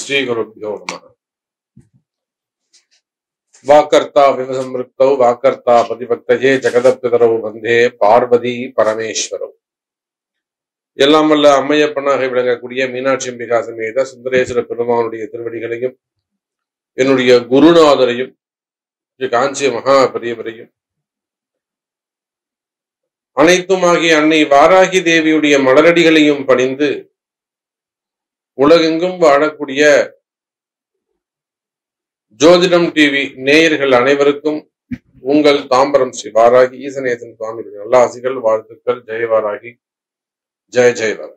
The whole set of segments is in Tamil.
ஸ்ரீ குருபியோ நம வாக்கர்த்தா விவசம்ருக்தௌ வாக்கர்த்தா பதிபக்தஜே ஜெகதப்பிதரவு வந்தே பார்வதி பரமேஸ்வரவு எல்லாம் வல்ல அம்மையப்பனாக விளங்கக்கூடிய மீனாட்சி அம்பிகா சமேத சுந்தரேஸ்வர பெருமானுடைய திருவடிகளையும் என்னுடைய குருநாதரையும் ஸ்ரீ காஞ்சி மகா பெரியவரையும் அனைத்துமாகிய அன்னை வாராகி தேவியுடைய மலரடிகளையும் பணிந்து உலகெங்கும் வாழக்கூடிய ஜோதிடம் டிவி நேயர்கள் அனைவருக்கும் உங்கள் தாம்பரம் ஸ்ரீ வாராகி ஈசனேசன் சுவாமியுடைய நல்ல ஆசிகள் வாழ்த்துக்கள் ஜெய வாராகி ஜெய ஜெய வாராகி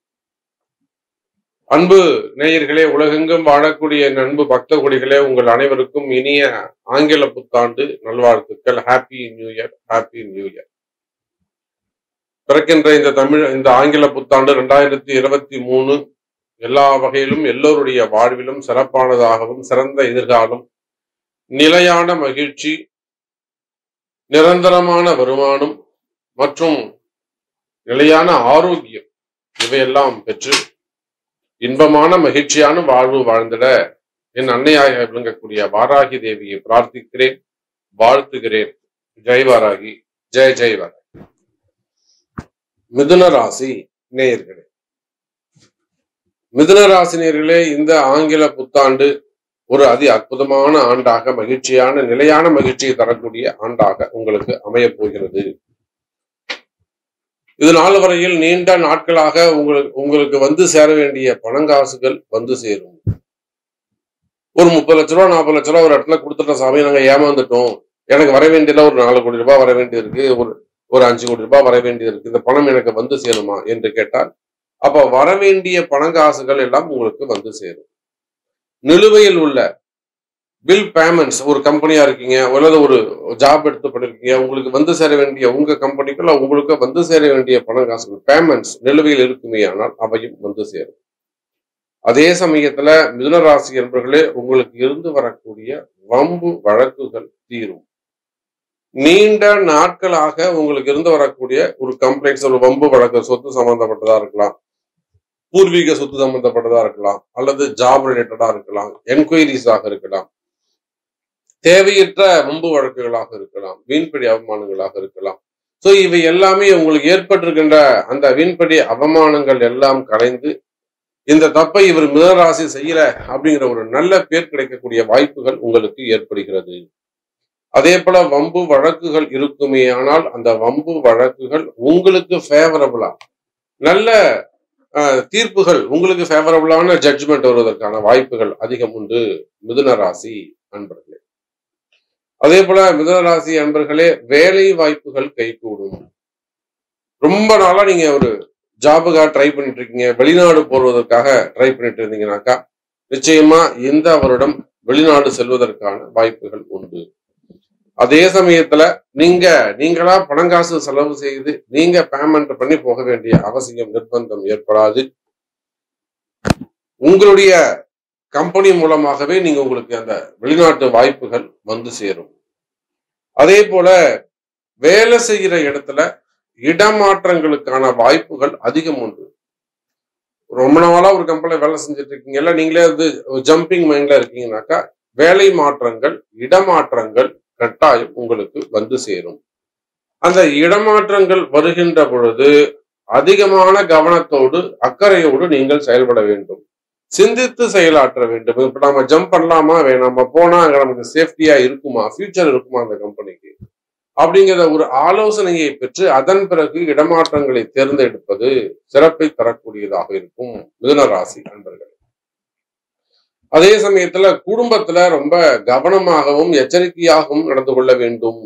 அன்பு நேயர்களே உலகெங்கும் வாழக்கூடிய என் அன்பு பக்த கொடிகளே உங்கள் அனைவருக்கும் இனிய ஆங்கில புத்தாண்டு நல்வாழ்த்துக்கள் happy new year happy new year பிறக்கின்ற இந்த தமிழ் இந்த ஆங்கில புத்தாண்டு ரெண்டாயிரத்தி இருபத்தி மூணு எல்லா வகையிலும் எல்லோருடைய வாழ்விலும் சிறப்பானதாகவும் சிறந்த எதிர்காலம் நிலையான மகிழ்ச்சி நிரந்தரமான வருமானம் மற்றும் நிலையான ஆரோக்கியம் இவையெல்லாம் பெற்று இன்பமான மகிழ்ச்சியான வாழ்வு வாழ்ந்திட என் அன்னையாக விளங்கக்கூடிய வாராகி தேவியை பிரார்த்திக்கிறேன் வாழ்த்துகிறேன் ஜெய் வாராகி ஜெய் ஜெய் வாராகி மிதுன ராசி நேயர்களே மிதுன ராசினியர்களே இந்த ஆங்கில புத்தாண்டு ஒரு அதி அற்புதமான ஆண்டாக மகிழ்ச்சியான நிலையான மகிழ்ச்சியை தரக்கூடிய ஆண்டாக உங்களுக்கு அமையப் போகிறது இது நாள் வரையில் நீண்ட நாட்களாக உங்களுக்கு உங்களுக்கு வந்து சேர வேண்டிய பணங்காசுகள் வந்து சேரும் ஒரு முப்பது லட்ச ரூபா நாற்பது லட்ச ரூபா ஒரு இடத்துல கொடுத்துட்ட சாமி நாங்க ஏமாந்துட்டோம் எனக்கு வர வேண்டியதுல ஒரு நாலு கோடி ரூபாய் வர வேண்டியது இருக்கு ஒரு ஒரு அஞ்சு கோடி ரூபாய் வர வேண்டியது இருக்கு இந்த பணம் எனக்கு வந்து சேருமா என்று கேட்டால் அப்ப வர வேண்டிய பணங்காசுகள் எல்லாம் உங்களுக்கு வந்து சேரும் நிலுவையில் உள்ள பில் பேமெண்ட்ஸ் ஒரு கம்பெனியா இருக்கீங்க அல்லது ஒரு ஜாப் எடுத்து பண்ணிருக்கீங்க உங்களுக்கு வந்து சேர வேண்டிய உங்க கம்பெனிக்குள்ள உங்களுக்கு வந்து சேர வேண்டிய பணங்காசுகள் பேமெண்ட்ஸ் நிலுவையில் இருக்குமே ஆனால் அவையும் வந்து சேரும் அதே சமயத்துல மிதுன ராசி என்பர்களே உங்களுக்கு இருந்து வரக்கூடிய வம்பு வழக்குகள் தீரும் நீண்ட நாட்களாக உங்களுக்கு இருந்து வரக்கூடிய ஒரு கம்ப்ளைண்ட்ஸ் ஒரு வம்பு வழக்கு சொத்து சம்பந்தப்பட்டதா இருக்கலாம் பூர்வீக சொத்து சம்பந்தப்பட்டதா இருக்கலாம் அல்லது ஜாப் ரிலேட்டடா இருக்கலாம் என்கொயரிஸாக இருக்கலாம் தேவையற்ற வம்பு வழக்குகளாக இருக்கலாம் வீண்படி அவமானங்களாக இருக்கலாம் சோ இவை எல்லாமே உங்களுக்கு ஏற்பட்டிருக்கின்ற அந்த வீண்படி அவமானங்கள் எல்லாம் கலைந்து இந்த தப்பை இவர் மிதராசி செய்யல அப்படிங்கிற ஒரு நல்ல பேர் கிடைக்கக்கூடிய வாய்ப்புகள் உங்களுக்கு ஏற்படுகிறது அதே போல வம்பு வழக்குகள் இருக்குமே ஆனால் அந்த வம்பு வழக்குகள் உங்களுக்கு ஃபேவரபிளா நல்ல தீர்ப்புகள் உங்களுக்கு ஃபேவரபிளான ஜட்ஜ்மெண்ட் வருவதற்கான வாய்ப்புகள் அதிகம் உண்டு மிதுன ராசி அன்பர்களே அதே போல மிதுன ராசி அன்பர்களே வேலை வாய்ப்புகள் கைகூடும் ரொம்ப நாளா நீங்க ஒரு ஜாபுக்காக ட்ரை பண்ணிட்டு இருக்கீங்க வெளிநாடு போடுவதற்காக ட்ரை பண்ணிட்டு இருந்தீங்கன்னாக்கா நிச்சயமா இந்த வருடம் வெளிநாடு செல்வதற்கான வாய்ப்புகள் உண்டு அதே சமயத்துல நீங்க நீங்களா பணங்காசு செலவு செய்து நீங்க பேமெண்ட் பண்ணி போக வேண்டிய அவசியம் நிர்பந்தம் ஏற்படாது உங்களுடைய கம்பெனி மூலமாகவே நீங்க உங்களுக்கு அந்த வெளிநாட்டு வாய்ப்புகள் வந்து சேரும் அதே போல வேலை செய்யற இடத்துல இடமாற்றங்களுக்கான வாய்ப்புகள் அதிகம் உண்டு ரொம்ப நாளா ஒரு கம்பெனில வேலை செஞ்சுட்டு இருக்கீங்கல்ல நீங்களே வந்து ஜம்பிங் மைண்ட்ல இருக்கீங்கன்னாக்கா வேலை மாற்றங்கள் இடமாற்றங்கள் கட்டாயம் உங்களுக்கு வந்து சேரும் அந்த இடமாற்றங்கள் வருகின்ற பொழுது அதிகமான கவனத்தோடு அக்கறையோடு நீங்கள் செயல்பட வேண்டும் சிந்தித்து செயலாற்ற வேண்டும் இப்ப நம்ம ஜம்ப் பண்ணலாமா வேணாமா போனா அங்க நமக்கு சேஃப்டியா இருக்குமா ஃபியூச்சர் இருக்குமா அந்த கம்பெனிக்கு அப்படிங்கிற ஒரு ஆலோசனையை பெற்று அதன் பிறகு இடமாற்றங்களை தேர்ந்தெடுப்பது சிறப்பை தரக்கூடியதாக இருக்கும் மிதுன ராசி நண்பர்கள் அதே சமயத்துல குடும்பத்துல ரொம்ப கவனமாகவும் எச்சரிக்கையாகவும் நடந்து கொள்ள வேண்டும்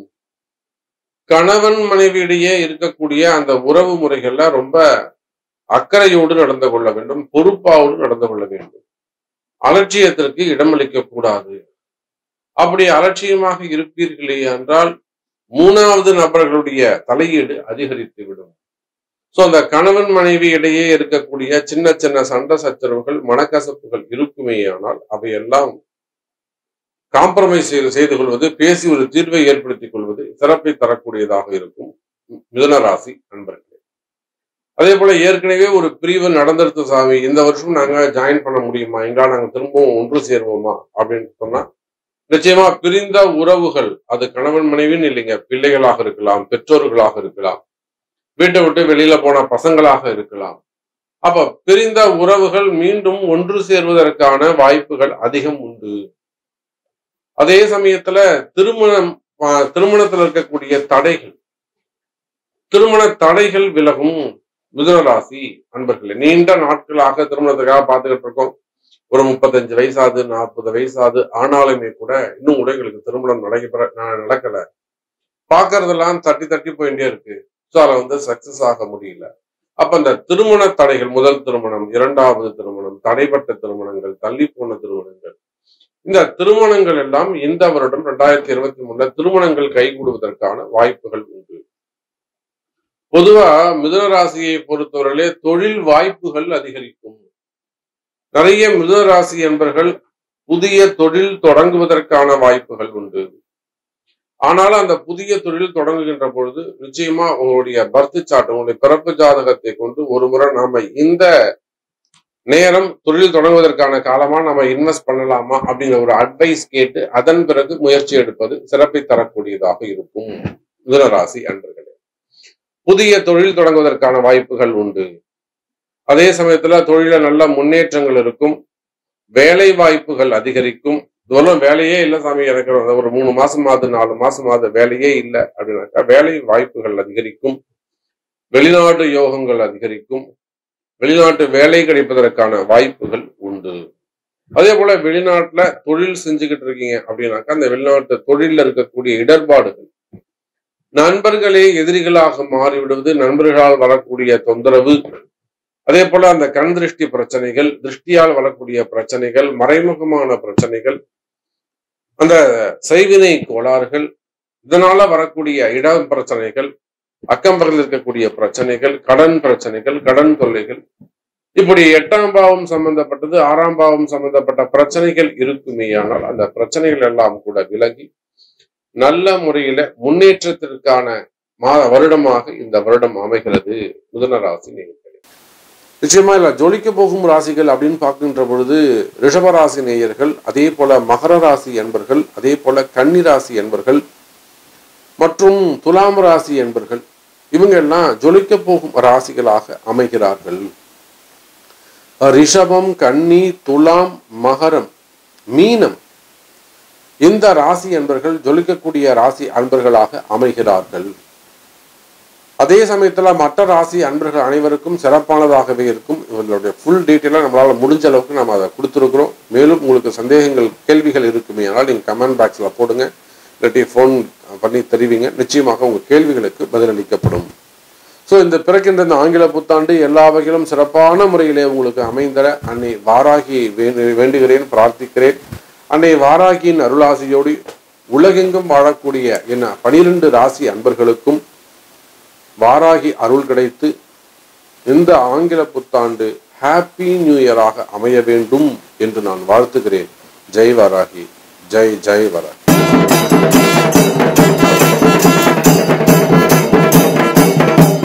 கணவன் மனைவியிடையே இருக்கக்கூடிய அந்த உறவு முறைகள்ல ரொம்ப அக்கறையோடு நடந்து கொள்ள வேண்டும் பொறுப்பாவோடு நடந்து கொள்ள வேண்டும் அலட்சியத்திற்கு இடமளிக்க கூடாது அப்படி அலட்சியமாக இருப்பீர்களே என்றால் மூணாவது நபர்களுடைய தலையீடு அதிகரித்து விடும் சோ அந்த கணவன் மனைவி இடையே இருக்கக்கூடிய சின்ன சின்ன சண்டை சச்சரவுகள் மனக்கசப்புகள் இருக்குமே ஆனால் அவையெல்லாம் காம்ப்ரமைஸ் செய்து கொள்வது பேசி ஒரு தீர்வை ஏற்படுத்திக் கொள்வது சிறப்பை தரக்கூடியதாக இருக்கும் மிதுன ராசி நண்பர்களே அதே போல ஏற்கனவே ஒரு பிரிவு நடந்திருக்கு சாமி இந்த வருஷம் நாங்க ஜாயின் பண்ண முடியுமா எங்களால் நாங்க திரும்பவும் ஒன்று சேருவோமா அப்படின்னு சொன்னா நிச்சயமா பிரிந்த உறவுகள் அது கணவன் மனைவின்னு இல்லைங்க பிள்ளைகளாக இருக்கலாம் பெற்றோர்களாக இருக்கலாம் வீட்டை விட்டு வெளியில போன பசங்களாக இருக்கலாம் அப்ப பிரிந்த உறவுகள் மீண்டும் ஒன்று சேர்வதற்கான வாய்ப்புகள் அதிகம் உண்டு அதே சமயத்துல திருமணம் ஆஹ், திருமணத்துல இருக்கக்கூடிய தடைகள் திருமண தடைகள் விலகும் மிதுன ராசி அன்பர்களே நீண்ட நாட்களாக திருமணத்துக்காக பார்த்துக்கிட்டு இருக்கோம் ஒரு முப்பத்தஞ்சு வயசாது நாற்பது வயசாது ஆனாலுமே கூட இன்னும் கூட எங்களுக்கு திருமணம் நடைபெற ந- நடக்கல பார்க்கறதெல்லாம் தட்டி தட்டி போயிட்டே இருக்கு ஸோ அதில் வந்து சக்சஸ் ஆக முடியல அப்ப அந்த திருமண தடைகள் முதல் திருமணம் இரண்டாவது திருமணம் தடைப்பட்ட திருமணங்கள் தள்ளி போன திருமணங்கள் இந்த திருமணங்கள் எல்லாம் இந்த வருடம் ரெண்டாயிரத்தி இருபத்தி மூணுல திருமணங்கள் கைகூடுவதற்கான வாய்ப்புகள் உண்டு பொதுவா மிதுன ராசியை பொறுத்தவரையிலே தொழில் வாய்ப்புகள் அதிகரிக்கும் நிறைய மிதுன ராசி என்பர்கள் புதிய தொழில் தொடங்குவதற்கான வாய்ப்புகள் உண்டு ஆனாலும் அந்த புதிய தொழில் தொடங்குகின்ற பொழுது நிச்சயமா உங்களுடைய பர்த் சார்ட் உங்களுடைய பிறப்பு ஜாதகத்தை கொண்டு ஒரு முறை நாம இந்த நேரம் தொழில் தொடங்குவதற்கான காலமா நம்ம இன்வெஸ்ட் பண்ணலாமா அப்படிங்கிற ஒரு அட்வைஸ் கேட்டு அதன் பிறகு முயற்சி எடுப்பது சிறப்பை தரக்கூடியதாக இருக்கும் மிதுனராசி அன்பர்களே புதிய தொழில் தொடங்குவதற்கான வாய்ப்புகள் உண்டு அதே சமயத்துல தொழில நல்ல முன்னேற்றங்கள் இருக்கும் வேலை வாய்ப்புகள் அதிகரிக்கும் தூரம் வேலையே இல்லை சாமி எனக்கு ஒரு மூணு மாசம் ஆகுது நாலு மாசம் ஆகுது வேலையே இல்லை அப்படின்னாக்கா வேலை வாய்ப்புகள் அதிகரிக்கும் வெளிநாட்டு யோகங்கள் அதிகரிக்கும் வெளிநாட்டு வேலை கிடைப்பதற்கான வாய்ப்புகள் உண்டு அதே போல வெளிநாட்டுல தொழில் செஞ்சுக்கிட்டு இருக்கீங்க அப்படின்னாக்கா அந்த வெளிநாட்டு தொழில்ல இருக்கக்கூடிய இடர்பாடுகள் நண்பர்களே எதிரிகளாக மாறிவிடுவது நண்பர்களால் வரக்கூடிய தொந்தரவு அதே போல அந்த கண் திருஷ்டி பிரச்சனைகள் திருஷ்டியால் வரக்கூடிய பிரச்சனைகள் மறைமுகமான பிரச்சனைகள் அந்த செய்வினை கோளாறுகள் இதனால வரக்கூடிய இட பிரச்சனைகள் அக்கம் பக்கத்தில் இருக்கக்கூடிய பிரச்சனைகள் கடன் பிரச்சனைகள் கடன் தொல்லைகள் இப்படி எட்டாம் பாவம் சம்பந்தப்பட்டது ஆறாம் பாவம் சம்பந்தப்பட்ட பிரச்சனைகள் இருக்குமேயானால் அந்த பிரச்சனைகள் எல்லாம் கூட விலகி நல்ல முறையில முன்னேற்றத்திற்கான மாத வருடமாக இந்த வருடம் அமைகிறது மிதுன ராசி நேயர்களே நிச்சயமா இல்ல ஜொலிக்க போகும் ராசிகள் அப்படின்னு பார்க்கின்ற பொழுது ரிஷப ராசி நேயர்கள் அதே போல மகர ராசி என்பர்கள் அதே போல கன்னி ராசி என்பர்கள் மற்றும் துலாம் ராசி என்பர்கள் இவங்க எல்லாம் ஜொலிக்க போகும் ராசிகளாக அமைகிறார்கள் ரிஷபம் கன்னி துலாம் மகரம் மீனம் இந்த ராசி அன்பர்கள் ஜொலிக்கக்கூடிய ராசி அன்பர்களாக அமைகிறார்கள் அதே சமயத்துல மற்ற ராசி அன்பர்கள் அனைவருக்கும் சிறப்பானதாகவே இருக்கும் இவர்களுடைய ஃபுல் டீட்டெயிலாக நம்மளால முடிஞ்ச அளவுக்கு நம்ம அதை கொடுத்துருக்குறோம் மேலும் உங்களுக்கு சந்தேகங்கள் கேள்விகள் இருக்குமே ஆனால் நீங்கள் கமெண்ட் பாக்ஸில் போடுங்க இல்லாட்டி ஃபோன் பண்ணி தெரிவிங்க நிச்சயமாக உங்கள் கேள்விகளுக்கு பதிலளிக்கப்படும் ஸோ இந்த பிறக்கின்ற இந்த ஆங்கில புத்தாண்டு எல்லா வகையிலும் சிறப்பான முறையிலே உங்களுக்கு அமைந்தர அன்னை வாராகி வேண்டு வேண்டுகிறேன் பிரார்த்திக்கிறேன் அன்னை வாராகியின் அருளாசியோடு உலகெங்கும் வாழக்கூடிய என்ன பனிரெண்டு ராசி அன்பர்களுக்கும் வாராகி அருள் கிடைத்து இந்த ஆங்கில புத்தாண்டு ஹாப்பி நியூ இயராக அமைய வேண்டும் என்று நான் வாழ்த்துகிறேன் ஜெய் வாராகி ஜெய் ஜெய் வராகி